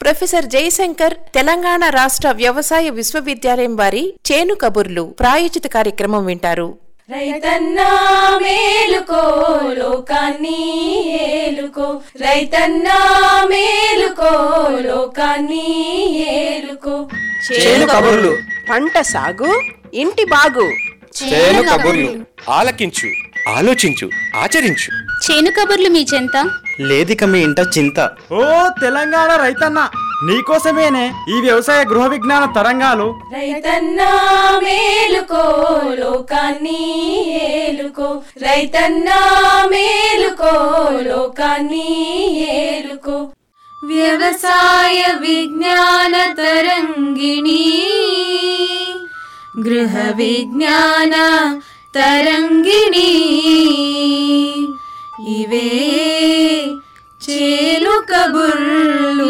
Professor Jayashankar Telangana రాష్ట్ర వ్యవసాయ విశ్వవిద్యాలయం వారి చేను కబుర్లు ప్రాయోజిత కార్యక్రమం వింటారు రైతన్నా మేలుకో లోకాన్ని ఏలుకో రైతన్నా మేలుకో లోకాన్ని ఏలుకో చేను కబుర్లు పంట సాగు ఇంటి బాగు చేను కబుర్లు ఆలకించు ఆలోచించు ఆచరించు చేను కబుర్లు మీ చెంత లేదిక మీ ఇంట చింత ఓ తెలంగాణ రైతన్న నీకోసమేనే ఈ వ్యవసాయ గృహ విజ్ఞాన తరంగాలు రైతన్నా మేలుకో లోకాన్ని ఏలుకో రైతన్నా మేలుకో లోకాన్ని ఏలుకో వ్యవసాయ విజ్ఞాన తరంగిణి గృహ విజ్ఞాన తరంగిణి ఇవే చేలు కబుర్లు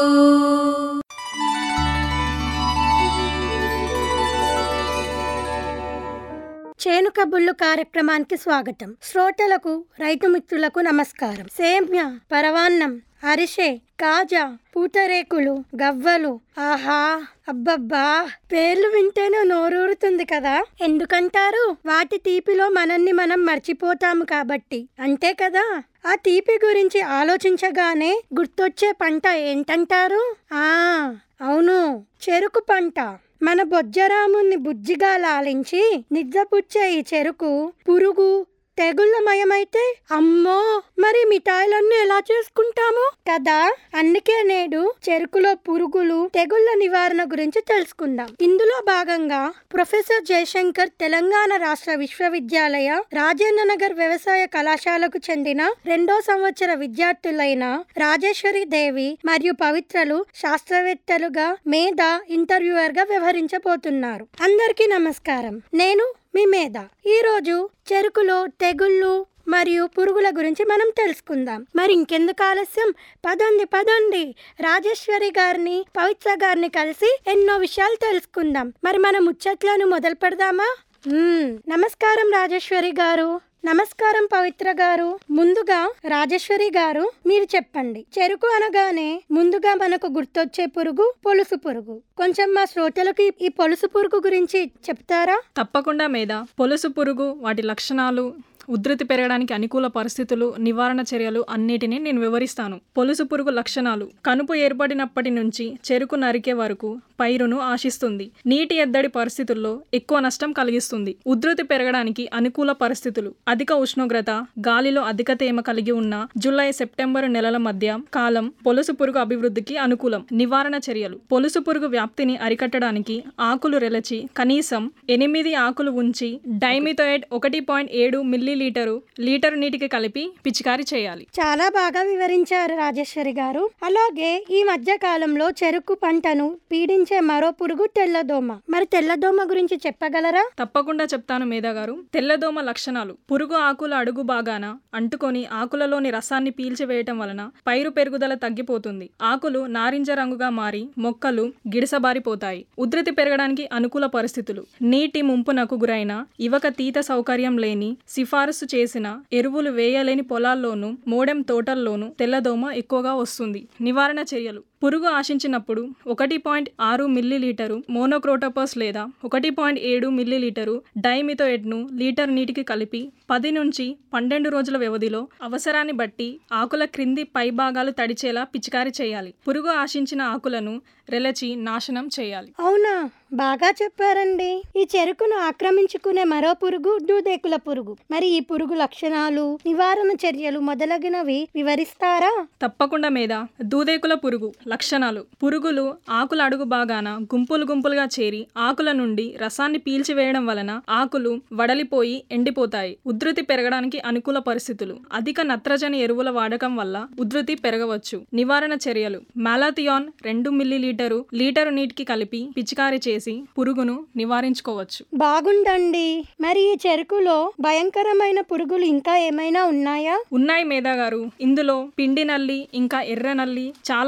చేను కబుర్లు కార్యక్రమానికి స్వాగతం శ్రోతలకు రైతు మిత్రులకు నమస్కారం సేమ్య పరవాన్నం అరిసె కాజా పూతరేకులు గవ్వలు ఆహా అబ్బబ్బా పేర్లు వింటేనే నోరూరుతుంది కదా ఎందుకంటారు వాటి తీపిలో మనల్ని మనం మర్చిపోతాము కాబట్టి అంతే కదా ఆ తీపి గురించి ఆలోచించగానే గుర్తొచ్చే పంట ఏంటంటారు ఆ అవును చెరుకు పంట మన బొజ్జరాముని బుజ్జిగా లాలించి నిద్రపుచ్చే ఈ చెరుకు పురుగు తెగుళ్ళమయమైతే అమ్మో మరి మిఠాయిలన్నీ ఎలా చేసుకుంటాము కదా అందుకే నేడు చెరుకులో పురుగులు తెగుళ్ళ నివారణ గురించి తెలుసుకుందాం ఇందులో భాగంగా ప్రొఫెసర్ జయశంకర్ తెలంగాణ రాష్ట్ర విశ్వవిద్యాలయ రాజేంద్ర నగర్ వ్యవసాయ కళాశాలకు చెందిన రెండో సంవత్సర విద్యార్థులైన రాజేశ్వరి దేవి మరియు పవిత్రలు శాస్త్రవేత్తలుగా మేధ ఇంటర్వ్యూయర్ గా వ్యవహరించబోతున్నారు అందరికీ నమస్కారం నేను మీ మీద ఈరోజు చెరుకులో తెగుళ్ళు మరియు పురుగుల గురించి మనం తెలుసుకుందాం మరి ఇంకెందుకు ఆలస్యం పదండి పదండి రాజేశ్వరి గారిని పవిత్ర గారిని కలిసి ఎన్నో విషయాలు తెలుసుకుందాం మరి మన ముచ్చట్లను మొదలు పెడదామా మ్మ్. నమస్కారం రాజేశ్వరి గారు నమస్కారం పవిత్ర గారు ముందుగా రాజేశ్వరి గారు మీరు చెప్పండి చెరుకు అనగానే ముందుగా మనకు గుర్తొచ్చే పురుగు పొలుసు పురుగు కొంచెం మా శ్రోతలకు ఈ- ఈ పొలుసు పురుగు గురించి చెప్తారా తప్పకుండా మీద పొలుసు పురుగు వాటి లక్షణాలు ఉధృతి పెరగడానికి అనుకూల పరిస్థితులు నివారణ చర్యలు అన్నిటినీ నేను వివరిస్తాను పొలుసు పురుగు లక్షణాలు కనుపు ఏర్పడినప్పటి నుంచి చెరుకు నరికే వరకు పైరును ఆశిస్తుంది నీటి ఎద్దడి పరిస్థితుల్లో ఎక్కువ నష్టం కలిగిస్తుంది ఉధృతి పెరగడానికి అనుకూల పరిస్థితులు అధిక ఉష్ణోగ్రత గాలిలో అధిక తేమ కలిగి ఉన్న జూలై సెప్టెంబర్ నెలల మధ్య కాలం పొలుసు పురుగు అభివృద్ధికి అనుకూలం నివారణ చర్యలు పొలుసు పురుగు వ్యాప్తిని అరికట్టడానికి ఆకులు రెలచి కనీసం ఎనిమిది ఆకులు ఉంచి డైమిథోయేట్ ఒకటి పాయింట్ ఏడు మిల్లీ లీటరు లీటరు నీటికి కలిపి పిచికారీ చేయాలి చాలా బాగా వివరించారు రాజేశ్వరి గారు అలాగే ఈ మధ్య కాలంలో చెరుకు పంటను పీడించే మరో పురుగు తెల్లదోమ మరి తెల్లదోమ గురించి చెప్పగలరా తప్పకుండా చెప్తాను మేధా గారు తెల్లదోమ లక్షణాలు పురుగు ఆకుల అడుగు భాగాన అంటుకొని ఆకులలోని రసాన్ని పీల్చివేయటం వలన పైరు పెరుగుదల తగ్గిపోతుంది ఆకులు నారింజ రంగుగా మారి మొక్కలు గిడసబారిపోతాయి ఉధృతి పెరగడానికి అనుకూల పరిస్థితులు నీటి ముంపునకు గురైన ఇవక తీత సౌకర్యం లేని సిఫారసు చేసిన ఎరువులు వేయలేని పొలాల్లోనూ మోడెం తోటల్లోనూ తెల్లదోమ ఎక్కువగా వస్తుంది నివారణ చర్యలు పురుగు ఆశించినప్పుడు ఒకటి పాయింట్ ఆరు మిల్లీ లీటరు మోనోక్రోటోపస్ లేదా ఒకటి పాయింట్ ఏడు మిల్లీ లీటరు డైమిథోయిడ్ను లీటర్ నీటికి కలిపి పది నుంచి పన్నెండు రోజుల వ్యవధిలో అవసరాన్ని బట్టి ఆకుల క్రింది పై భాగాలు తడిచేలా పిచికారీ చేయాలి పురుగు ఆశించిన ఆకులను రెలచి నాశనం చేయాలి అవునా బాగా చెప్పారండి ఈ చెరుకును ఆక్రమించుకునే మరో పురుగు దూదేకుల పురుగు మరి ఈ పురుగు లక్షణాలు నివారణ చర్యలు మొదలగినవి వివరిస్తారా తప్పకుండా మీద దూదేకుల పురుగు లక్షణాలు పురుగులు ఆకుల అడుగు భాగాన గుంపులు గుంపులుగా చేరి ఆకుల నుండి రసాన్ని పీల్చివేయడం వలన ఆకులు వడలిపోయి ఎండిపోతాయి ఉధృతి పెరగడానికి అనుకూల పరిస్థితులు అధిక నత్రజని ఎరువుల వాడకం వల్ల ఉధృతి పెరగవచ్చు నివారణ చర్యలు మాలాథియాన్ రెండు మిల్లీ లీటరు లీటరు నీటికి కలిపి పిచికారీ చేసి పురుగును నివారించుకోవచ్చు బాగుందండి మరి ఈ చెరుకులో భయంకరమైన పురుగులు ఇంకా ఏమైనా ఉన్నాయా ఉన్నాయి మేధా గారు ఇందులో పిండి నల్లి ఇంకా ఎర్ర నల్లి చాలా భయంకరమైన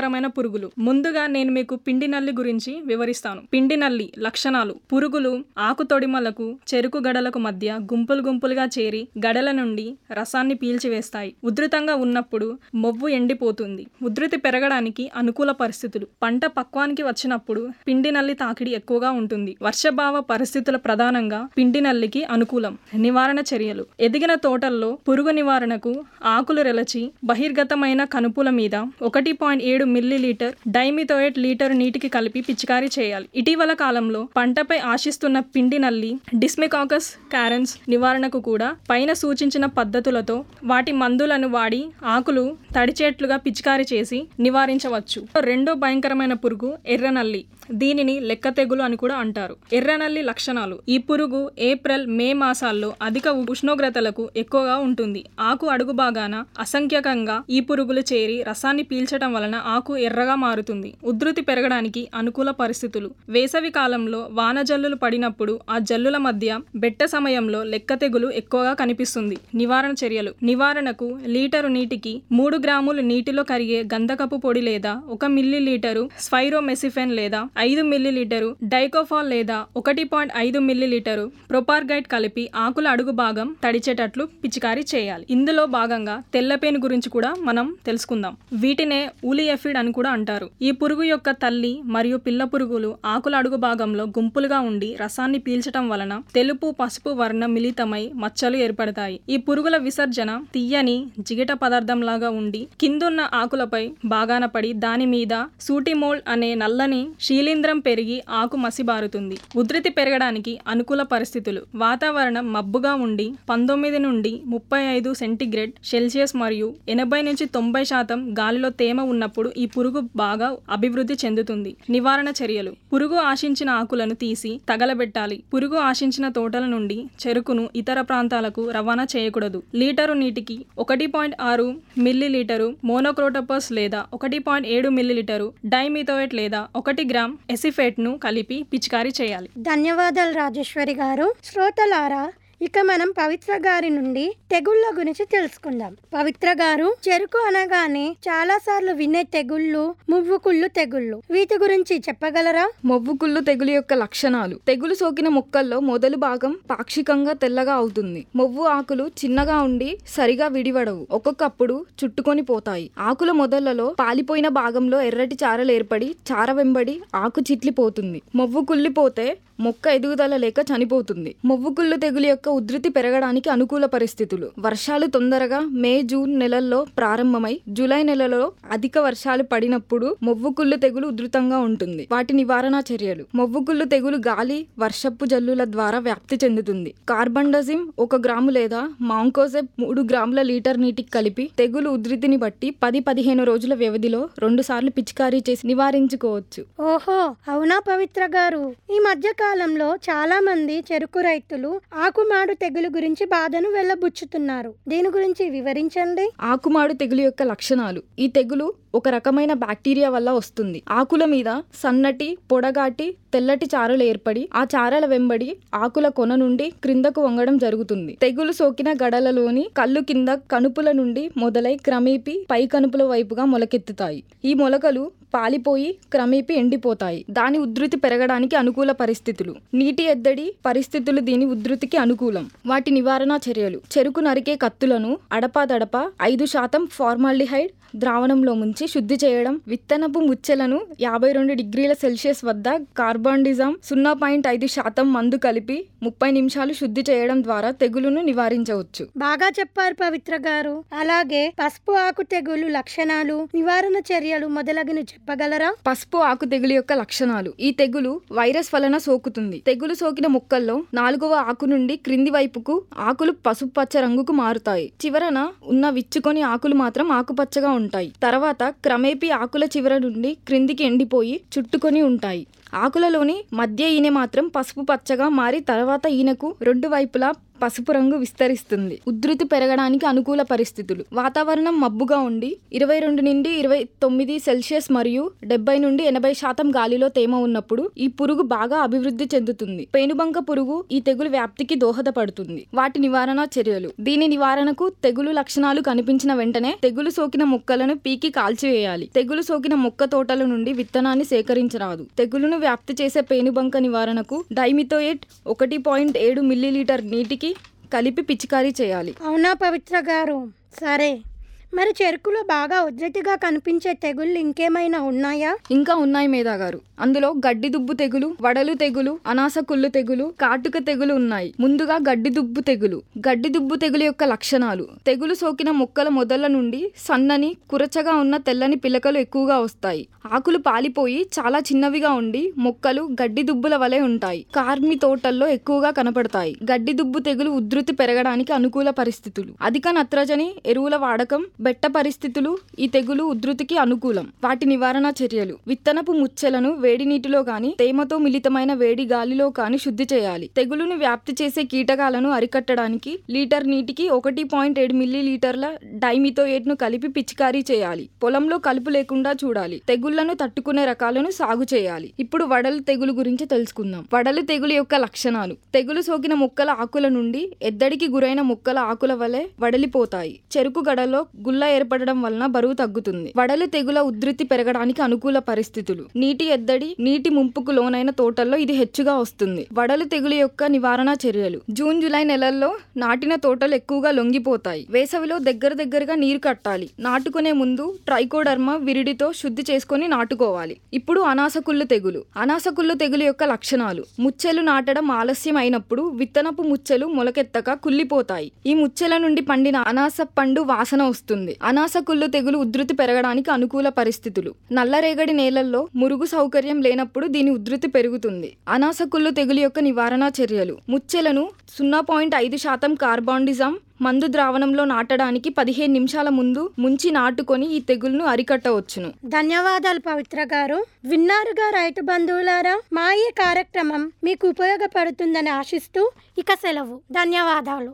భయంకరమైన పురుగులు ముందుగా నేను మీకు పిండి నల్లి గురించి వివరిస్తాను పిండి నల్లి లక్షణాలు పురుగులు ఆకు తొడిమలకు చెరుకు గడలకు మధ్య గుంపులు గుంపులుగా చేరి గడల నుండి రసాన్ని పీల్చివేస్తాయి ఉధృతంగా ఉన్నప్పుడు మొవ్వు ఎండిపోతుంది ఉధృతి పెరగడానికి అనుకూల పరిస్థితులు పంట పక్వానికి వచ్చినప్పుడు పిండి నల్లి తాకిడి ఎక్కువగా ఉంటుంది వర్షభావ పరిస్థితుల ప్రధానంగా పిండి నల్లికి అనుకూలం నివారణ చర్యలు ఎదిగిన తోటల్లో పురుగు నివారణకు ఆకులు రెలచి బహిర్గతమైన కనుపుల మీద ఒకటి పాయింట్ ఏడు మిల్లీ లీటర్ డైమిథోయేట్ లీటర్ నీటికి కలిపి పిచికారీ చేయాలి ఇటీవల కాలంలో పంటపై ఆశిస్తున్న పిండి నల్లి డిస్మికాకస్ క్యారన్స్ నివారణకు కూడా పైన సూచించిన పద్ధతులతో వాటి మందులను వాడి ఆకులు తడిచేట్లుగా పిచికారీ చేసి నివారించవచ్చు రెండో భయంకరమైన పురుగు ఎర్రనల్లి దీనిని లెక్క తెగులు అని కూడా అంటారు ఎర్రనల్లి లక్షణాలు ఈ పురుగు ఏప్రిల్ మే మాసాల్లో అధిక ఉష్ణోగ్రతలకు ఎక్కువగా ఉంటుంది ఆకు అడుగు భాగాన అసంఖ్యకంగా ఈ పురుగులు చేరి రసాన్ని పీల్చడం వలన ఆకు ఎర్రగా మారుతుంది ఉధృతి పెరగడానికి అనుకూల పరిస్థితులు వేసవి కాలంలో వాన జల్లులు పడినప్పుడు ఆ జల్లుల మధ్య బెట్ట సమయంలో లెక్క తెగులు ఎక్కువగా కనిపిస్తుంది నివారణ చర్యలు నివారణకు లీటరు నీటికి మూడు గ్రాములు నీటిలో కరిగే గంధకపు పొడి లేదా ఒక మిల్లీ లీటరు స్పైరోమెసిఫెన్ లేదా ఐదు మిల్లీ లీటరు డైకోఫాల్ లేదా ఒకటి పాయింట్ ఐదు మిల్లీ లీటరు ప్రొపార్గైట్ కలిపి ఆకుల అడుగు భాగం తడిచేటట్లు పిచికారీ చేయాలి ఇందులో భాగంగా తెల్లపేను గురించి కూడా మనం తెలుసుకుందాం వీటినే ఉలిఎఫిడ్ అని కూడా అంటారు ఈ పురుగు యొక్క తల్లి మరియు పిల్ల పురుగులు ఆకుల అడుగు భాగంలో గుంపులుగా ఉండి రసాన్ని పీల్చటం వలన తెలుపు పసుపు వర్ణం మిళితమై మచ్చలు ఏర్పడతాయి ఈ పురుగుల విసర్జన తీయని జిగట పదార్థంలాగా ఉండి కిందున్న ఆకులపై బాగాన పడి దాని మీద సూటిమోల్డ్ అనే నల్లని శీలింద్రం పెరిగి ఆకు మసిబారుతుంది ఉధృతి పెరగడానికి అనుకూల పరిస్థితులు వాతావరణం మబ్బుగా ఉండి పంతొమ్మిది నుండి ముప్పై ఐదు సెంటీగ్రేడ్ సెల్సియస్ మరియు ఎనభై నుంచి తొంభై శాతం గాలిలో తేమ ఉన్నప్పుడు ఈ పురుగు బాగా అభివృద్ధి చెందుతుంది నివారణ చర్యలు పురుగు ఆశించిన ఆకులను తీసి తగలబెట్టాలి పురుగు ఆశించిన తోటల నుండి చెరుకును ఇతర ప్రాంతాలకు రవాణా చేయకూడదు లీటరు నీటికి ఒకటి పాయింట్ ఆరు మిల్లీ లీటరు మోనోక్రోటోపస్ లేదా ఒకటి పాయింట్ ఏడు మిల్లీ లీటరు డైమిథోయేట్ లేదా ఒకటి గ్రామ్ ఎసిఫేట్ ను కలిపి పిచికారీ చేయాలి ధన్యవాదాలు రాజేశ్వరి గారు శ్రోతలారా ఇక మనం పవిత్ర గారి నుండి తెగుళ్ళ గురించి తెలుసుకుందాం పవిత్ర గారు చెరుకు అనగానే చాలా సార్లు వినే తెగుళ్ళు మువ్వుకుళ్ళు తెగుళ్ళు వీటి గురించి చెప్పగలరా మొవ్వుకుళ్ళు తెగులు యొక్క లక్షణాలు తెగులు సోకిన మొక్కల్లో మొదలు భాగం పాక్షికంగా తెల్లగా అవుతుంది మొవ్వు ఆకులు చిన్నగా ఉండి సరిగా విడివడవు ఒక్కొక్కప్పుడు చుట్టుకొని పోతాయి ఆకుల మొదళ్లలో పాలిపోయిన భాగంలో ఎర్రటి చారలు ఏర్పడి చార వెంబడి ఆకు చిట్లిపోతుంది మొవ్వు కుళ్ళిపోతే మొక్క ఎదుగుదల లేక చనిపోతుంది మొవ్వుకుళ్ళు తెగులు యొక్క ఉధృతి పెరగడానికి అనుకూల పరిస్థితులు వర్షాలు తొందరగా మే జూన్ నెలల్లో ప్రారంభమై జూలై నెలలో అధిక వర్షాలు పడినప్పుడు మొవ్వుకుళ్ళు తెగులు ఉధృతంగా ఉంటుంది వాటి నివారణ చర్యలు మొవ్వుకుళ్ళు తెగులు గాలి వర్షపు జల్లుల ద్వారా వ్యాప్తి చెందుతుంది కార్బండజిమ్ ఒక గ్రాము లేదా మాంకోసెప్ మూడు గ్రాముల లీటర్ నీటికి కలిపి తెగులు ఉధృతిని బట్టి పది పదిహేను రోజుల వ్యవధిలో రెండు సార్లు పిచికారీ చేసి నివారించుకోవచ్చు ఓహో అవునా పవిత్ర గారు ఈ మధ్య కాలంలో చాలా మంది చెరుకు రైతులు ఆకుమాడు తెగులు గురించి బాధను వెళ్ళబుచ్చుతున్నారు దీని గురించి వివరించండి ఆకుమాడు తెగులు యొక్క లక్షణాలు ఈ తెగులు ఒక రకమైన బ్యాక్టీరియా వల్ల వస్తుంది ఆకుల మీద సన్నటి పొడగాటి తెల్లటి చారలు ఏర్పడి ఆ చారల వెంబడి ఆకుల కొన నుండి క్రిందకు వంగడం జరుగుతుంది తెగులు సోకిన గడలలోని కళ్ళు కింద కనుపుల నుండి మొదలై క్రమేపీ పై కనుపుల వైపుగా మొలకెత్తుతాయి ఈ మొలకలు పాలిపోయి క్రమేపీ ఎండిపోతాయి దాని ఉధృతి పెరగడానికి అనుకూల పరిస్థితులు నీటి ఎద్దడి పరిస్థితులు దీని ఉధృతికి అనుకూలం వాటి నివారణ చర్యలు చెరుకు నరికే కత్తులను అడపాదడప ఐదు శాతం ఫార్మాల్డిహైడ్ ద్రావణంలో ముంచి శుద్ధి చేయడం విత్తనపు ముచ్చెలను యాభై రెండు డిగ్రీల సెల్సియస్ వద్ద కార్బాండిజం సున్నా పాయింట్ ఐదు శాతం మందు కలిపి ముప్పై నిమిషాలు శుద్ధి చేయడం ద్వారా తెగులును నివారించవచ్చు బాగా చెప్పారు పవిత్ర గారు అలాగే పసుపు ఆకు తెగులు లక్షణాలు నివారణ చర్యలు మొదలగును చెప్పగలరా పసుపు ఆకు తెగులు యొక్క లక్షణాలు ఈ తెగులు వైరస్ వలన సోకుతుంది తెగులు సోకిన మొక్కల్లో నాలుగవ ఆకు నుండి క్రింది వైపుకు ఆకులు పసుపు పచ్చ రంగుకు మారుతాయి చివరన ఉన్న విచ్చుకొని ఆకులు మాత్రం ఆకుపచ్చగా ఉంటాయి తర్వాత క్రమేపీ ఆకుల చివర నుండి క్రిందికి ఎండిపోయి చుట్టుకొని ఉంటాయి ఆకులలోని మధ్య ఈనె మాత్రం పసుపు పచ్చగా మారి తర్వాత ఈనెకు రెండు వైపులా పసుపు రంగు విస్తరిస్తుంది ఉధృతి పెరగడానికి అనుకూల పరిస్థితులు వాతావరణం మబ్బుగా ఉండి ఇరవై రెండు నుండి ఇరవై తొమ్మిది సెల్సియస్ మరియు డెబ్బై నుండి ఎనభై శాతం గాలిలో తేమ ఉన్నప్పుడు ఈ పురుగు బాగా అభివృద్ధి చెందుతుంది పేనుబంక పురుగు ఈ తెగులు వ్యాప్తికి దోహదపడుతుంది వాటి నివారణ చర్యలు దీని నివారణకు తెగులు లక్షణాలు కనిపించిన వెంటనే తెగులు సోకిన మొక్కలను పీకి కాల్చివేయాలి తెగులు సోకిన మొక్క తోటల నుండి విత్తనాన్ని సేకరించరాదు తెగులును వ్యాప్తి చేసే పేనుబంక నివారణకు డైమిథోయేట్ ఒకటి పాయింట్ ఏడు మిల్లీలీటర్ నీటికి కలిపి పిచికారీ చేయాలి అవునా పవిత్ర గారు సరే మరి చెరుకులో బాగా ఉద్ధృతిగా కనిపించే తెగుళ్ళు ఇంకేమైనా ఉన్నాయా ఇంకా ఉన్నాయి మేధా గారు అందులో గడ్డి దుబ్బు తెగులు వడలు తెగులు అనాస కుళ్ళు తెగులు కాటుక తెగులు ఉన్నాయి ముందుగా గడ్డి దుబ్బు తెగులు గడ్డి దుబ్బు తెగులు యొక్క లక్షణాలు తెగులు సోకిన మొక్కల మొదళ్ల నుండి సన్నని కురచగా ఉన్న తెల్లని పిలకలు ఎక్కువగా వస్తాయి ఆకులు పాలిపోయి చాలా చిన్నవిగా ఉండి మొక్కలు గడ్డి దుబ్బుల వలె ఉంటాయి కార్మి తోటల్లో ఎక్కువగా కనపడతాయి గడ్డి దుబ్బు తెగులు ఉధృతి పెరగడానికి అనుకూల పరిస్థితులు అధిక నత్రజని ఎరువుల వాడకం బెట్ట పరిస్థితులు ఈ తెగులు ఉధృతికి అనుకూలం వాటి నివారణ చర్యలు విత్తనపు ముచ్చెలను వేడి నీటిలో గాని తేమతో మిళితమైన వేడి గాలిలో కాని శుద్ధి చేయాలి తెగులును వ్యాప్తి చేసే కీటకాలను అరికట్టడానికి లీటర్ నీటికి ఒకటి పాయింట్ ఏడు మిల్లీ లీటర్ల డైమిథోయేట్ ను కలిపి పిచికారీ చేయాలి పొలంలో కలుపు లేకుండా చూడాలి తెగుళ్లను తట్టుకునే రకాలను సాగు చేయాలి ఇప్పుడు వడలు తెగులు గురించి తెలుసుకుందాం వడలు తెగులు యొక్క లక్షణాలు తెగులు సోకిన మొక్కల ఆకుల నుండి ఎద్దడికి గురైన మొక్కల ఆకుల వలె వడలిపోతాయి చెరుకు గడలో గుల్ల ఏర్పడడం వలన బరువు తగ్గుతుంది వడలు తెగుల ఉధృతి పెరగడానికి అనుకూల పరిస్థితులు నీటి ఎద్దడి నీటి ముంపుకు లోనైన తోటల్లో ఇది హెచ్చుగా వస్తుంది వడలు తెగులు యొక్క నివారణ చర్యలు జూన్ జూలై నెలల్లో నాటిన తోటలు ఎక్కువగా లొంగిపోతాయి వేసవిలో దగ్గర దగ్గరగా నీరు కట్టాలి నాటుకునే ముందు ట్రైకోడర్మా విరిడితో శుద్ధి చేసుకొని నాటుకోవాలి ఇప్పుడు అనాసకుళ్ళు తెగులు అనాసకుళ్ళు తెగులు యొక్క లక్షణాలు ముచ్చెలు నాటడం ఆలస్యం అయినప్పుడు విత్తనపు ముచ్చెలు మొలకెత్తక కుళ్ళిపోతాయి ఈ ముచ్చెల నుండి పండిన అనాస పండు వాసన వస్తుంది అనాస కుళ్ళు తెగులు ఉధృతి పెరగడానికి అనుకూల పరిస్థితులు నల్లరేగడి నేలల్లో మురుగు సౌకర్యం లేనప్పుడు దీని ఉధృతి పెరుగుతుంది అనాస కుళ్ళు తెగులు యొక్క నివారణ చర్యలు ముచ్చెలను సున్నా పాయింట్ ఐదు శాతం కార్బాండిజం మందు ద్రావణంలో నాటడానికి పదిహేను నిమిషాల ముందు ముంచి నాటుకొని ఈ తెగులును అరికట్టవచ్చును ధన్యవాదాలు పవిత్ర గారు విన్నారుగా రైతు బంధువులారా మా ఈ కార్యక్రమం మీకు ఉపయోగపడుతుందని ఆశిస్తూ ఇక సెలవు ధన్యవాదాలు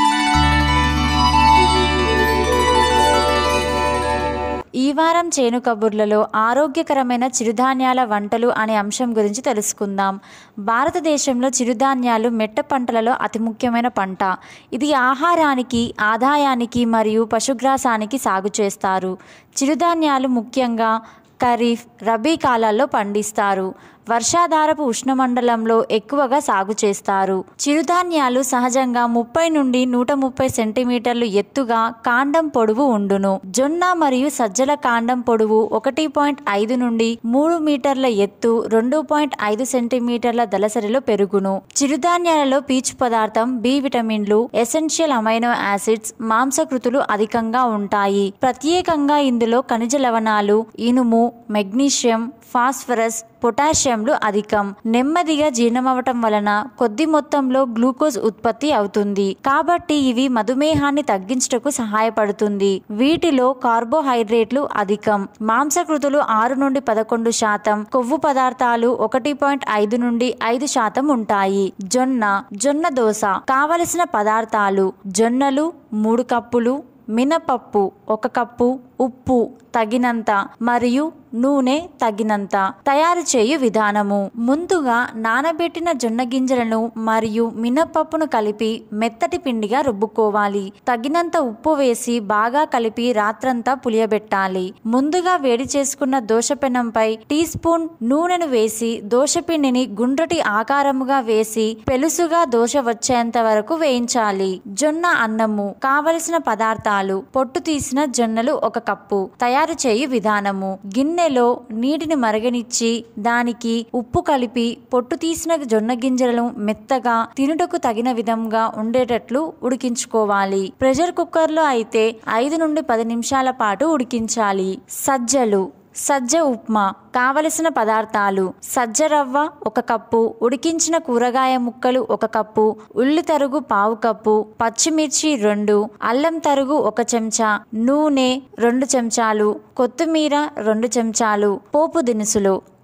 ఈ వారం చేను కబుర్లలో ఆరోగ్యకరమైన చిరుధాన్యాల వంటలు అనే అంశం గురించి తెలుసుకుందాం భారతదేశంలో చిరుధాన్యాలు మెట్ట పంటలలో అతి ముఖ్యమైన పంట ఇది ఆహారానికి ఆదాయానికి మరియు పశుగ్రాసానికి సాగు చేస్తారు చిరుధాన్యాలు ముఖ్యంగా ఖరీఫ్ రబీ కాలాల్లో పండిస్తారు వర్షాధారపు ఉష్ణమండలంలో ఎక్కువగా సాగు చేస్తారు చిరుధాన్యాలు సహజంగా ముప్పై నుండి నూట ముప్పై సెంటీమీటర్లు ఎత్తుగా కాండం పొడవు ఉండును జొన్న మరియు సజ్జల కాండం పొడవు ఒకటి పాయింట్ ఐదు నుండి మూడు మీటర్ల ఎత్తు రెండు పాయింట్ ఐదు సెంటీమీటర్ల దళసరిలో పెరుగును చిరుధాన్యాలలో పీచు పదార్థం బి విటమిన్లు ఎసెన్షియల్ అమైనో యాసిడ్స్ మాంసకృతులు అధికంగా ఉంటాయి ప్రత్యేకంగా ఇందులో ఖనిజ లవణాలు ఇనుము మెగ్నీషియం ఫాస్ఫరస్ పొటాషియంలు అధికం నెమ్మదిగా జీర్ణమవటం వలన కొద్ది మొత్తంలో గ్లూకోజ్ ఉత్పత్తి అవుతుంది కాబట్టి ఇవి మధుమేహాన్ని తగ్గించుటకు సహాయపడుతుంది వీటిలో కార్బోహైడ్రేట్లు అధికం మాంసకృతులు ఆరు నుండి పదకొండు శాతం కొవ్వు పదార్థాలు ఒకటి పాయింట్ ఐదు నుండి ఐదు శాతం ఉంటాయి జొన్న జొన్న దోశ కావలసిన పదార్థాలు జొన్నలు మూడు కప్పులు మినపప్పు ఒక కప్పు ఉప్పు తగినంత మరియు నూనె తగినంత తయారు చేయు విధానము ముందుగా నానబెట్టిన జొన్న గింజలను మరియు మినపప్పును కలిపి మెత్తటి పిండిగా రుబ్బుకోవాలి తగినంత ఉప్పు వేసి బాగా కలిపి రాత్రంతా పులియబెట్టాలి ముందుగా వేడి చేసుకున్న దోశపెనంపై టీ స్పూన్ నూనెను వేసి దోశపిండిని గుండ్రటి ఆకారముగా వేసి పెలుసుగా దోశ వచ్చేంత వరకు వేయించాలి జొన్న అన్నము కావలసిన పదార్థాలు పొట్టు తీసిన జొన్నలు ఒక కప్పు తయారు చేయు విధానము గిన్నెలో నీటిని మరగనిచ్చి దానికి ఉప్పు కలిపి పొట్టు తీసిన జొన్న గింజలను మెత్తగా తినుటకు తగిన విధంగా ఉండేటట్లు ఉడికించుకోవాలి ప్రెషర్ కుక్కర్లో అయితే ఐదు నుండి పది నిమిషాల పాటు ఉడికించాలి సజ్జలు సజ్జ ఉప్మా కావలసిన పదార్థాలు సజ్జ రవ్వ ఒక కప్పు ఉడికించిన కూరగాయ ముక్కలు ఒక కప్పు ఉల్లి తరుగు పావు కప్పు పచ్చిమిర్చి రెండు అల్లం తరుగు ఒక చెంచా నూనె రెండు చెంచాలు కొత్తిమీర రెండు చెంచాలు పోపు దినుసులు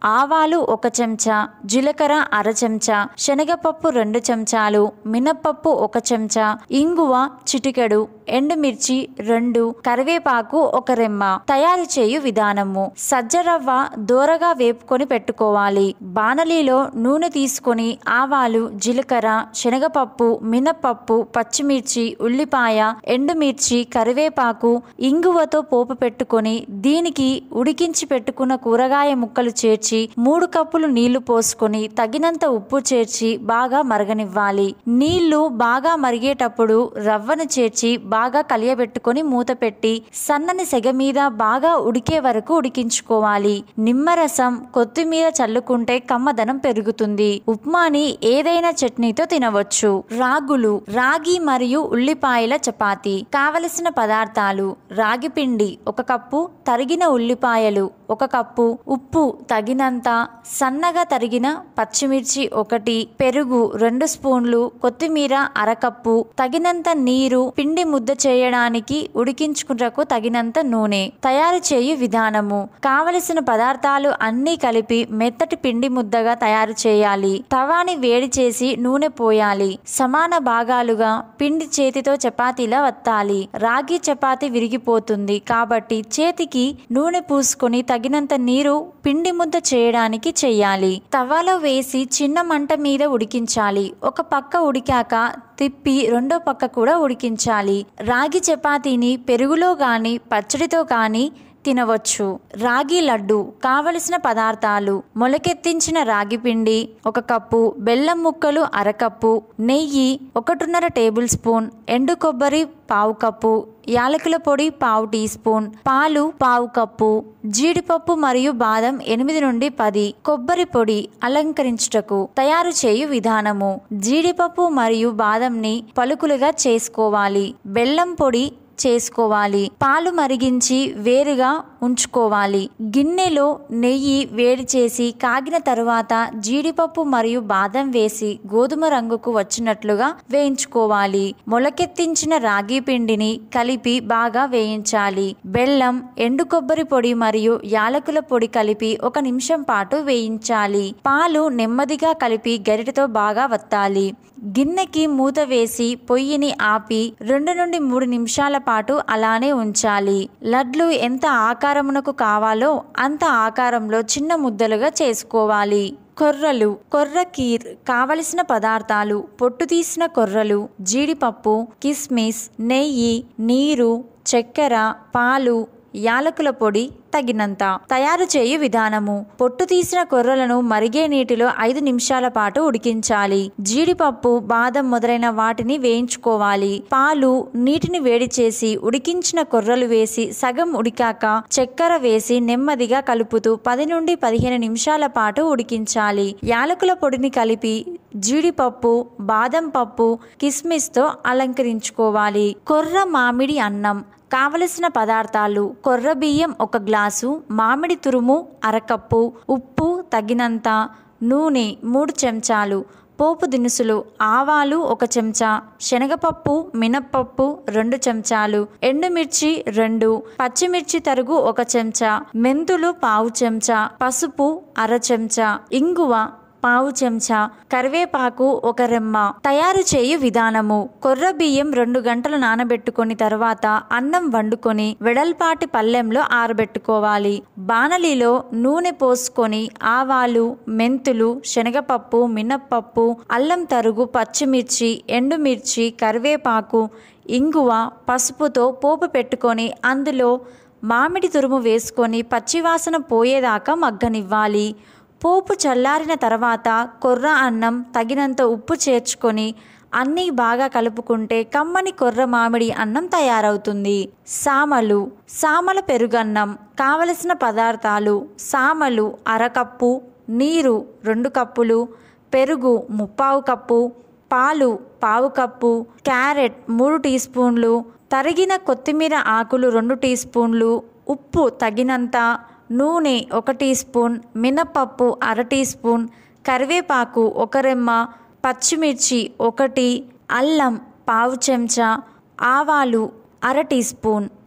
ఆవాలు ఒక చెంచా జీలకర్ర అర చెంచా శనగపప్పు రెండు చెంచాలు మినప్పప్పు ఒక చెంచా ఇంగువ చిటికెడు ఎండుమిర్చి రెండు కరివేపాకు ఒక రెమ్మ తయారు చేయు విధానము సజ్జరవ్వ దూరగా వేపుకొని పెట్టుకోవాలి బాణలీలో నూనె తీసుకొని ఆవాలు జీలకర్ర శనగపప్పు మినప్పప్పు పచ్చిమిర్చి ఉల్లిపాయ ఎండుమిర్చి కరివేపాకు ఇంగువతో పోపు పెట్టుకొని దీనికి ఉడికించి పెట్టుకున్న కూరగాయ ముక్కలు చేర్చి మూడు కప్పులు నీళ్లు పోసుకొని తగినంత ఉప్పు చేర్చి బాగా మరగనివ్వాలి నీళ్లు బాగా మరిగేటప్పుడు రవ్వను చేర్చి బాగా కలియబెట్టుకొని మూత పెట్టి సన్నని సెగ మీద బాగా ఉడికే వరకు ఉడికించుకోవాలి నిమ్మరసం కొత్తిమీర చల్లుకుంటే కమ్మదనం పెరుగుతుంది ఉప్మాని ఏదైనా చట్నీతో తినవచ్చు రాగులు రాగి మరియు ఉల్లిపాయల చపాతి కావలసిన పదార్థాలు రాగి పిండి ఒక కప్పు తరిగిన ఉల్లిపాయలు ఒక కప్పు ఉప్పు తగినంత సన్నగా తరిగిన పచ్చిమిర్చి ఒకటి పెరుగు రెండు స్పూన్లు కొత్తిమీర అరకప్పు తగినంత నీరు పిండి ముద్ద చేయడానికి ఉడికించుకున్నకు తగినంత నూనె తయారు చేయు విధానము కావలసిన పదార్థాలు అన్నీ కలిపి మెత్తటి పిండి ముద్దగా తయారు చేయాలి తవాని వేడి చేసి నూనె పోయాలి సమాన భాగాలుగా పిండి చేతితో చపాతీలా వత్తాలి రాగి చపాతి విరిగిపోతుంది కాబట్టి చేతికి నూనె పూసుకొని తగినంత నీరు పిండి ముద్ద చేయడానికి చెయ్యాలి తవాలో వేసి చిన్న మంట మీద ఉడికించాలి ఒక పక్క ఉడికాక తిప్పి రెండో పక్క కూడా ఉడికించాలి రాగి చపాతీని పెరుగులో గాని పచ్చడితో కానీ తినవచ్చు రాగి లడ్డు కావలసిన పదార్థాలు మొలకెత్తించిన రాగి పిండి ఒక కప్పు బెల్లం ముక్కలు అరకప్పు నెయ్యి ఒకటిన్నర టేబుల్ స్పూన్ ఎండు కొబ్బరి పావు కప్పు యాలకుల పొడి పావు టీ స్పూన్ పాలు పావు కప్పు జీడిపప్పు మరియు బాదం ఎనిమిది నుండి పది కొబ్బరి పొడి అలంకరించుటకు తయారు చేయు విధానము జీడిపప్పు మరియు బాదంని పలుకులుగా చేసుకోవాలి బెల్లం పొడి చేసుకోవాలి పాలు మరిగించి వేరుగా ఉంచుకోవాలి గిన్నెలో నెయ్యి వేడి చేసి కాగిన తరువాత జీడిపప్పు మరియు బాదం వేసి గోధుమ రంగుకు వచ్చినట్లుగా వేయించుకోవాలి మొలకెత్తించిన రాగి పిండిని కలిపి బాగా వేయించాలి బెల్లం ఎండు కొబ్బరి పొడి మరియు యాలకుల పొడి కలిపి ఒక నిమిషం పాటు వేయించాలి పాలు నెమ్మదిగా కలిపి గరిటతో బాగా వత్తాలి గిన్నెకి మూత వేసి పొయ్యిని ఆపి రెండు నుండి మూడు నిమిషాల పాటు అలానే ఉంచాలి లడ్లు ఎంత ఆకారమునకు కావాలో అంత ఆకారంలో చిన్న ముద్దలుగా చేసుకోవాలి కొర్రలు కొర్ర కీర్ కావలసిన పదార్థాలు పొట్టు తీసిన కొర్రలు జీడిపప్పు కిస్మిస్ నెయ్యి నీరు చక్కెర పాలు యాలకుల పొడి తగినంత తయారు చేయు విధానము పొట్టు తీసిన కొర్రలను మరిగే నీటిలో ఐదు నిమిషాల పాటు ఉడికించాలి జీడిపప్పు బాదం మొదలైన వాటిని వేయించుకోవాలి పాలు నీటిని వేడి చేసి ఉడికించిన కొర్రలు వేసి సగం ఉడికాక చక్కెర వేసి నెమ్మదిగా కలుపుతూ పది నుండి పదిహేను నిమిషాల పాటు ఉడికించాలి యాలకుల పొడిని కలిపి జీడిపప్పు బాదం పప్పు కిస్మిస్తో అలంకరించుకోవాలి కొర్ర మామిడి అన్నం కావలసిన పదార్థాలు కొర్ర బియ్యం ఒక గ్లాసు మామిడి తురుము అరకప్పు ఉప్పు తగినంత నూనె మూడు చెంచాలు పోపు దినుసులు ఆవాలు ఒక చెంచా శనగపప్పు మినప్పప్పు రెండు చెంచాలు ఎండుమిర్చి రెండు పచ్చిమిర్చి తరుగు ఒక చెంచా మెంతులు పావు చెంచా పసుపు అర చెంచా ఇంగువ పావు చెంచా కరివేపాకు ఒక రెమ్మ తయారు చేయు విధానము కొర్ర బియ్యం రెండు గంటలు నానబెట్టుకొని తర్వాత అన్నం వండుకొని వెడల్పాటి పల్లెంలో ఆరబెట్టుకోవాలి బాణలిలో నూనె పోసుకొని ఆవాలు మెంతులు శనగపప్పు మినప్పప్పు అల్లం తరుగు పచ్చిమిర్చి ఎండుమిర్చి కరివేపాకు ఇంగువ పసుపుతో పోపు పెట్టుకొని అందులో మామిడి తురుము వేసుకొని పచ్చివాసన పోయేదాకా మగ్గనివ్వాలి పోపు చల్లారిన తర్వాత కొర్ర అన్నం తగినంత ఉప్పు చేర్చుకొని అన్నీ బాగా కలుపుకుంటే కమ్మని కొర్ర మామిడి అన్నం తయారవుతుంది సామలు సామల పెరుగన్నం కావలసిన పదార్థాలు సామలు అరకప్పు నీరు రెండు కప్పులు పెరుగు ముప్పావు కప్పు పాలు పావు కప్పు క్యారెట్ మూడు టీ స్పూన్లు తరిగిన కొత్తిమీర ఆకులు రెండు టీ స్పూన్లు ఉప్పు తగినంత నూనె ఒక టీ స్పూన్ మినపప్పు అర టీ స్పూన్ కరివేపాకు ఒక రెమ్మ పచ్చిమిర్చి ఒకటి అల్లం పావు చెంచా ఆవాలు అర టీ స్పూన్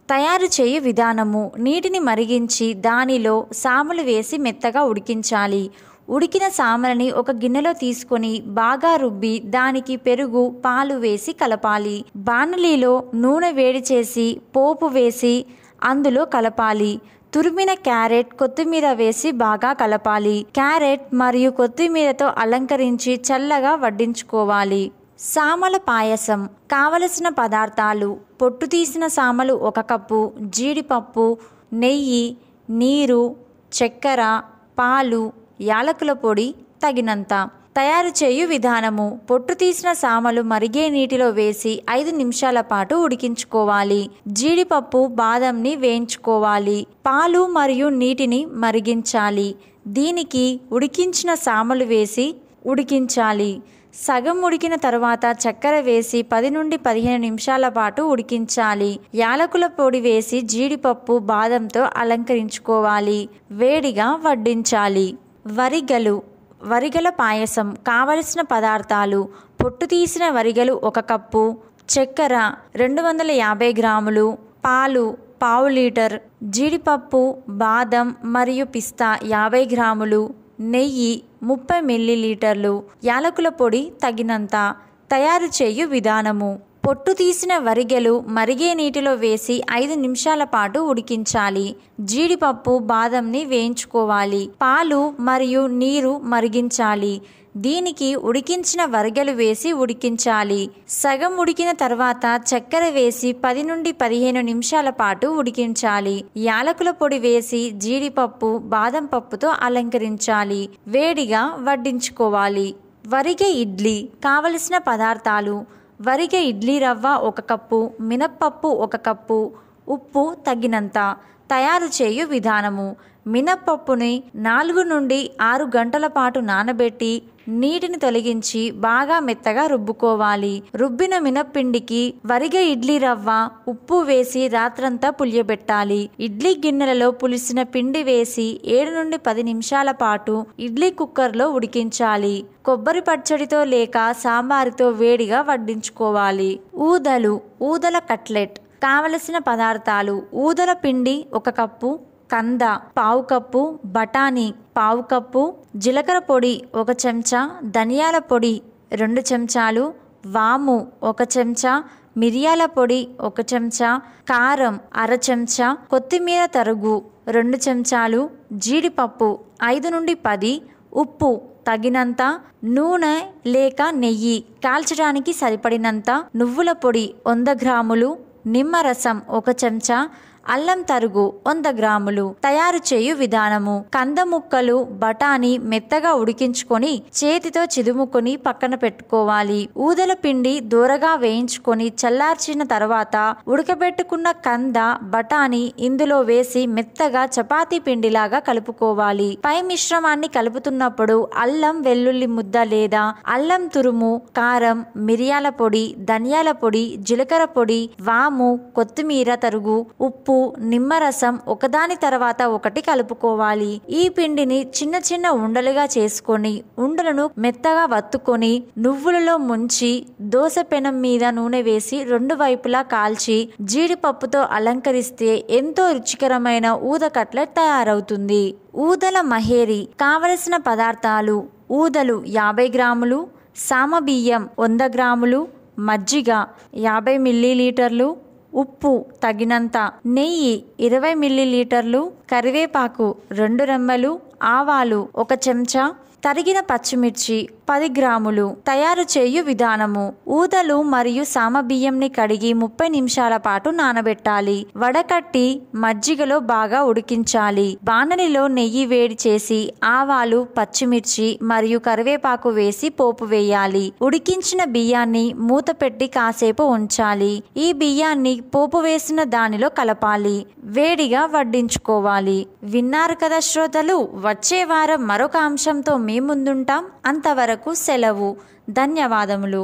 తయారు చేయు విధానము నీటిని మరిగించి దానిలో సాములు వేసి మెత్తగా ఉడికించాలి ఉడికిన సామలని ఒక గిన్నెలో తీసుకొని బాగా రుబ్బి దానికి పెరుగు పాలు వేసి కలపాలి బాణలీలో నూనె వేడి చేసి పోపు వేసి అందులో కలపాలి తురిమిన క్యారెట్ కొత్తిమీర వేసి బాగా కలపాలి క్యారెట్ మరియు కొత్తిమీరతో అలంకరించి చల్లగా వడ్డించుకోవాలి సామల పాయసం కావలసిన పదార్థాలు పొట్టు తీసిన సామలు ఒక కప్పు జీడిపప్పు నెయ్యి నీరు చక్కెర పాలు యాలకుల పొడి తగినంత తయారు చేయు విధానము పొట్టు తీసిన సామలు మరిగే నీటిలో వేసి ఐదు నిమిషాల పాటు ఉడికించుకోవాలి జీడిపప్పు బాదంని వేయించుకోవాలి పాలు మరియు నీటిని మరిగించాలి దీనికి ఉడికించిన సామలు వేసి ఉడికించాలి సగం ఉడికిన తర్వాత చక్కెర వేసి పది నుండి పదిహేను నిమిషాల పాటు ఉడికించాలి యాలకుల పొడి వేసి జీడిపప్పు బాదంతో అలంకరించుకోవాలి వేడిగా వడ్డించాలి వరిగలు వరిగల పాయసం కావలసిన పదార్థాలు పొట్టు తీసిన వరిగలు ఒక కప్పు చక్కెర రెండు వందల యాభై గ్రాములు పాలు పావు లీటర్ జీడిపప్పు బాదం మరియు పిస్తా యాభై గ్రాములు నెయ్యి ముప్పై మిల్లీలీటర్లు యాలకుల పొడి తగినంత తయారు చేయు విధానము పొట్టు తీసిన వరిగెలు మరిగే నీటిలో వేసి ఐదు నిమిషాల పాటు ఉడికించాలి జీడిపప్పు బాదంని వేయించుకోవాలి పాలు మరియు నీరు మరిగించాలి దీనికి ఉడికించిన వరిగెలు వేసి ఉడికించాలి సగం ఉడికిన తర్వాత చక్కెర వేసి పది నుండి పదిహేను నిమిషాల పాటు ఉడికించాలి యాలకుల పొడి వేసి జీడిపప్పు బాదం పప్పుతో అలంకరించాలి వేడిగా వడ్డించుకోవాలి వరిగె ఇడ్లీ కావలసిన పదార్థాలు వరిగె ఇడ్లీ రవ్వ ఒక కప్పు మినప్పప్పు ఒక కప్పు ఉప్పు తగినంత తయారు చేయు విధానము మినప్పప్పుని నాలుగు నుండి ఆరు గంటల పాటు నానబెట్టి నీటిని తొలగించి బాగా మెత్తగా రుబ్బుకోవాలి రుబ్బిన మినప్పిండికి వరిగ ఇడ్లీ రవ్వ ఉప్పు వేసి రాత్రంతా పులియబెట్టాలి ఇడ్లీ గిన్నెలలో పులిసిన పిండి వేసి ఏడు నుండి పది నిమిషాల పాటు ఇడ్లీ కుక్కర్లో ఉడికించాలి కొబ్బరి పచ్చడితో లేక సాంబారుతో వేడిగా వడ్డించుకోవాలి ఊదలు ఊదల కట్లెట్ కావలసిన పదార్థాలు ఊదల పిండి ఒక కప్పు కంద పావు కప్పు బఠానీ పావు కప్పు జీలకర్ర పొడి ఒక చెంచా ధనియాల పొడి రెండు చెంచాలు వాము ఒక చెంచా మిరియాల పొడి ఒక చెంచా కారం అర చెంచా కొత్తిమీర తరుగు రెండు చెంచాలు జీడిపప్పు ఐదు నుండి పది ఉప్పు తగినంత నూనె లేక నెయ్యి కాల్చడానికి సరిపడినంత నువ్వుల పొడి వంద గ్రాములు నిమ్మరసం ఒక చెంచా అల్లం తరుగు వంద గ్రాములు తయారు చేయు విధానము కంద ముక్కలు బఠానీ మెత్తగా ఉడికించుకొని చేతితో చిదుముకొని పక్కన పెట్టుకోవాలి ఊదల పిండి దూరగా వేయించుకొని చల్లార్చిన తర్వాత ఉడకబెట్టుకున్న కంద బఠానీ ఇందులో వేసి మెత్తగా చపాతీ పిండిలాగా కలుపుకోవాలి పై మిశ్రమాన్ని కలుపుతున్నప్పుడు అల్లం వెల్లుల్లి ముద్ద లేదా అల్లం తురుము కారం మిరియాల పొడి ధనియాల పొడి జీలకర్ర పొడి వాము కొత్తిమీర తరుగు ఉప్పు నిమ్మరసం ఒకదాని తర్వాత ఒకటి కలుపుకోవాలి ఈ పిండిని చిన్న చిన్న ఉండలుగా చేసుకొని ఉండలను మెత్తగా వత్తుకొని నువ్వులలో ముంచి దోశ పెనం మీద నూనె వేసి రెండు వైపులా కాల్చి జీడిపప్పుతో అలంకరిస్తే ఎంతో రుచికరమైన ఊద కట్లెట్ తయారవుతుంది ఊదల మహేరి కావలసిన పదార్థాలు ఊదలు యాభై గ్రాములు సామబియ్యం వంద గ్రాములు మజ్జిగ యాభై మిల్లీలీటర్లు ఉప్పు తగినంత నెయ్యి ఇరవై మిల్లీలీటర్లు కరివేపాకు రెండు రెమ్మలు ఆవాలు ఒక చెంచా తరిగిన పచ్చిమిర్చి పది గ్రాములు తయారు చేయు విధానము ఊదలు మరియు సామబియ్యంని కడిగి ముప్పై నిమిషాల పాటు నానబెట్టాలి వడకట్టి మజ్జిగలో బాగా ఉడికించాలి బాణలిలో నెయ్యి వేడి చేసి ఆవాలు పచ్చిమిర్చి మరియు కరివేపాకు వేసి పోపు వేయాలి ఉడికించిన బియ్యాన్ని మూత పెట్టి కాసేపు ఉంచాలి ఈ బియ్యాన్ని పోపు వేసిన దానిలో కలపాలి వేడిగా వడ్డించుకోవాలి విన్నారు కదా శ్రోతలు వచ్చే వారం మరొక అంశంతో మీ ముందుంటాం అంతవరకు సెలవు ధన్యవాదములు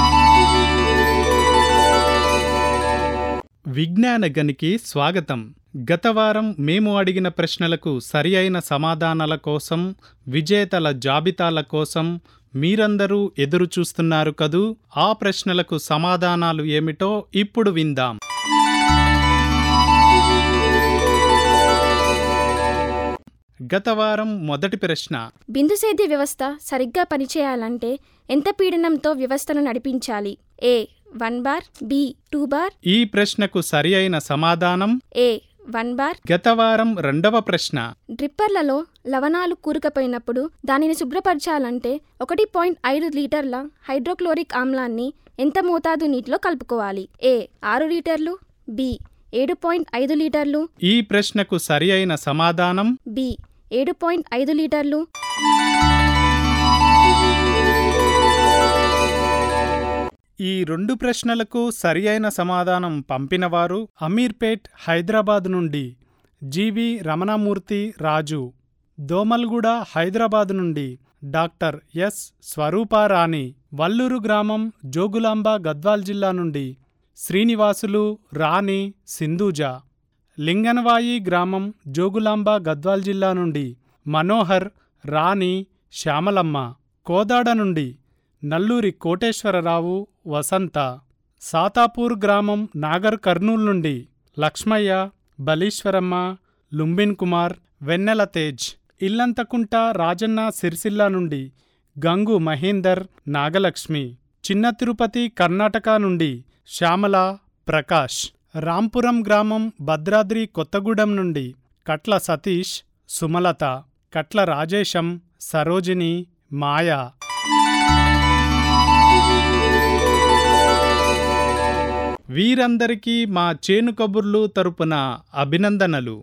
విజ్ఞాన గనికి స్వాగతం గత వారం మేము అడిగిన ప్రశ్నలకు సరి అయిన సమాధానాల కోసం విజేతల జాబితాల కోసం మీరందరూ ఎదురు చూస్తున్నారు కదూ ఆ ప్రశ్నలకు సమాధానాలు ఏమిటో ఇప్పుడు విందాం గత వారం మొదటి ప్రశ్న బిందు సేద్య వ్యవస్థ సరిగ్గా పనిచేయాలంటే ఎంత పీడనంతో వ్యవస్థను నడిపించాలి A one bar B two bar ఈ ప్రశ్నకు సరి అయిన సమాధానం ఏ వన్ బార్ గత వారం రెండవ ప్రశ్న డ్రిప్పర్లలో లవణాలు కూరుకుపోయినప్పుడు దానిని శుభ్రపరచాలంటే ఒకటి పాయింట్ ఐదు లీటర్ల హైడ్రోక్లోరిక్ ఆమ్లాన్ని ఎంత మోతాదు నీటిలో కలుపుకోవాలి ఏ ఆరు లీటర్లు బి ఏడు పాయింట్ ఐదు లీటర్లు ఈ ప్రశ్నకు సరి అయిన సమాధానం బి ఏడు పాయింట్ ఐదు లీటర్లు ఈ రెండు ప్రశ్నలకు సరి అయిన సమాధానం పంపినవారు అమీర్పేట్ హైదరాబాద్ నుండి జీవి రమణమూర్తి రాజు దోమల్గూడ హైదరాబాద్ నుండి డాక్టర్ ఎస్ స్వరూపారాణి వల్లూరు గ్రామం జోగులాంబ గద్వాల్ జిల్లా నుండి శ్రీనివాసులు రాణి సింధూజ లింగనవాయి గ్రామం జోగులాంబ గద్వాల్ జిల్లా నుండి మనోహర్ రాణి శ్యామలమ్మ కోదాడ నుండి నల్లూరి కోటేశ్వరరావు వసంత సాతాపూర్ గ్రామం నాగర్ కర్నూల్ నుండి లక్ష్మయ్య బలీశ్వరమ్మ లుంబిన్ కుమార్ వెన్నెల తేజ్ ఇల్లంతకుంట రాజన్న సిరిసిల్ల నుండి గంగు మహేందర్ నాగలక్ష్మి చిన్న తిరుపతి కర్ణాటక నుండి శ్యామల ప్రకాష్ రాంపురం గ్రామం భద్రాద్రి కొత్తగూడెం నుండి కట్ల సతీష్ సుమలత కట్ల రాజేశం సరోజిని మాయా వీరందరికీ మా చేను కబుర్లు తరపున అభినందనలు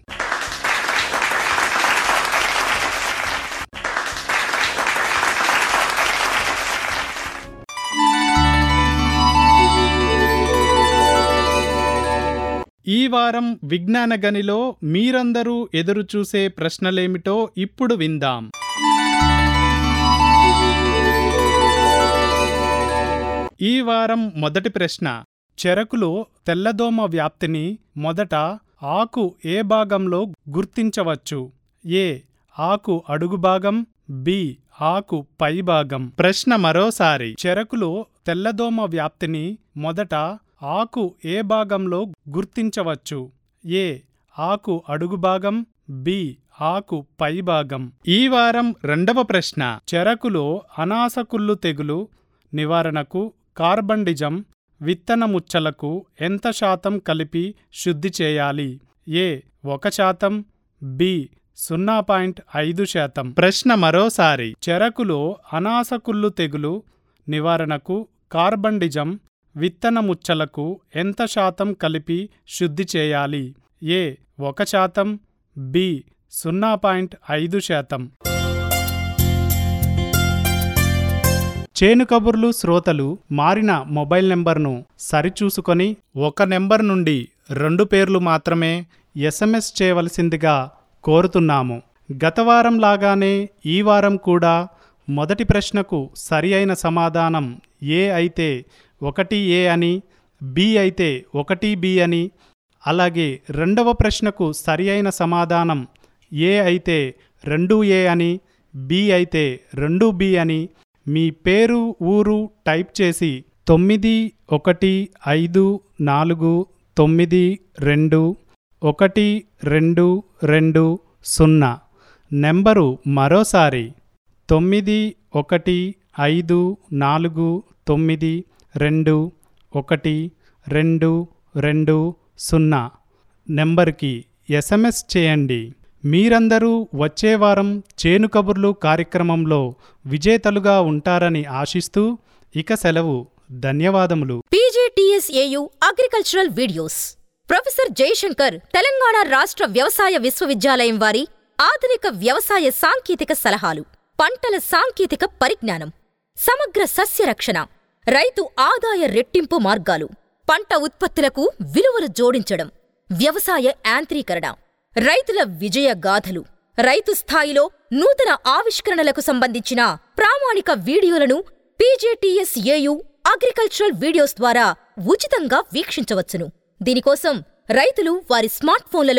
ఈ వారం విజ్ఞాన గనిలో మీరందరూ ఎదురుచూసే ప్రశ్నలేమిటో ఇప్పుడు విందాం ఈ వారం మొదటి ప్రశ్న చెరకులో తెల్లదోమ వ్యాప్తిని మొదట ఆకు ఏ భాగంలో గుర్తించవచ్చు ఏ ఆకు అడుగు భాగం బి ఆకు పై భాగం ప్రశ్న మరోసారి చెరకులో తెల్లదోమ వ్యాప్తిని మొదట ఆకు ఏ భాగంలో గుర్తించవచ్చు ఏ ఆకు అడుగు భాగం బి ఆకు పై భాగం ఈ వారం రెండవ ప్రశ్న చెరకులో అనాసకుళ్ళు తెగులు నివారణకు కార్బండిజం విత్తన ముచ్చలకు ఎంత శాతం కలిపి శుద్ధి చేయాలి ఏ ఒక శాతం బి సున్నా పాయింట్ ఐదు శాతం ప్రశ్న మరోసారి చెరకులో అనాసకుళ్ళు తెగులు నివారణకు కార్బండిజం విత్తన ముచ్చలకు ఎంత శాతం కలిపి శుద్ధి చేయాలి ఏ ఒక శాతం బి సున్నా పాయింట్ ఐదు శాతం చేను కబుర్లు శ్రోతలు మారిన మొబైల్ నెంబర్ను సరిచూసుకొని ఒక నెంబర్ నుండి రెండు పేర్లు మాత్రమే ఎస్ఎంఎస్ చేయవలసిందిగా కోరుతున్నాము గత వారం లాగానే ఈ వారం కూడా మొదటి ప్రశ్నకు సరి అయిన సమాధానం ఏ అయితే ఒకటి ఏ అని బి అయితే ఒకటి బి అని అలాగే రెండవ ప్రశ్నకు సరి అయిన సమాధానం ఏ అయితే రెండు ఏ అని బి అయితే రెండు బి అని మీ పేరు ఊరు టైప్ చేసి తొమ్మిది ఒకటి ఐదు నాలుగు తొమ్మిది రెండు ఒకటి రెండు రెండు సున్నా నెంబరు మరోసారి తొమ్మిది ఒకటి ఐదు నాలుగు తొమ్మిది రెండు ఒకటి రెండు రెండు సున్నా నెంబర్కి ఎస్ఎంఎస్ చేయండి మీరందరూ వచ్చే వారం చేను కబుర్లు కార్యక్రమంలో విజేతలుగా ఉంటారని ఆశిస్తూ ఇక సెలవు ధన్యవాదములు PGTSAU agricultural videos professor Jayashankar Telangana రాష్ట్ర వ్యవసాయ విశ్వవిద్యాలయం వారి ఆధునిక వ్యవసాయ సాంకేతిక సలహాలు పంటల సాంకేతిక పరిజ్ఞానం సమగ్ర సస్య రక్షణ రైతు ఆదాయ రెట్టింపు మార్గాలు పంట ఉత్పత్తులకు విలువలు జోడించడం వ్యవసాయ యాంత్రీకరణ రైతుల విజయ గాథలు రైతు స్థాయిలో నూతన ఆవిష్కరణలకు సంబంధించిన ప్రామాణిక వీడియోలను పీజేటీఎస్ఏయు అగ్రికల్చరల్ వీడియోస్ ద్వారా ఉచితంగా వీక్షించవచ్చును దీనికోసం రైతులు వారి స్మార్ట్ ఫోన్లలో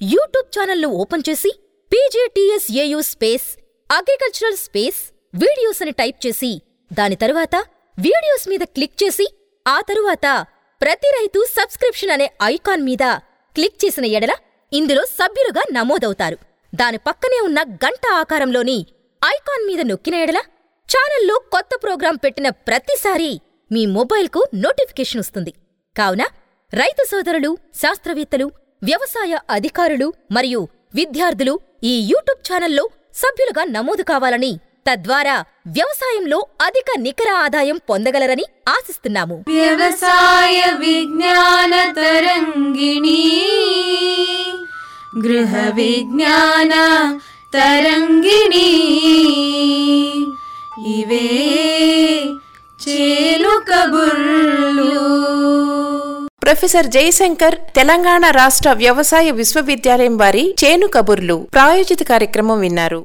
యూట్యూబ్ ఛానల్ను ఓపెన్ చేసి PJTSAU space agricultural space videos అని టైప్ చేసి దాని తరువాత వీడియోస్ మీద క్లిక్ చేసి ఆ తరువాత ప్రతి రైతు సబ్స్క్రిప్షన్ అనే ఐకాన్ మీద క్లిక్ చేసిన ఎడల ఇందులో సభ్యులుగా నమోదవుతారు దాని పక్కనే ఉన్న గంట ఆకారంలోని ఐకాన్ మీద నొక్కిన ఎడల ఛానల్లో కొత్త ప్రోగ్రాం పెట్టిన ప్రతిసారి మీ మొబైల్కు నోటిఫికేషన్ వస్తుంది కావున రైతు సోదరులు శాస్త్రవేత్తలు వ్యవసాయ అధికారులు మరియు విద్యార్థులు ఈ యూట్యూబ్ ఛానల్లో సభ్యులుగా నమోదు కావాలని తద్వారా వ్యవసాయంలో అధిక నికర ఆదాయం పొందగలరని ఆశిస్తున్నాము వ్యవసాయ విజ్ఞాన తరంగిణి గృహ విజ్ఞాన తరంగిణి ఇవే చేలు కబుర్లు ప్రొఫెసర్ జయశంకర్ తెలంగాణ రాష్ట్ర వ్యవసాయ విశ్వవిద్యాలయం వారి చేను కబుర్లు ప్రాయోజిత కార్యక్రమం విన్నారు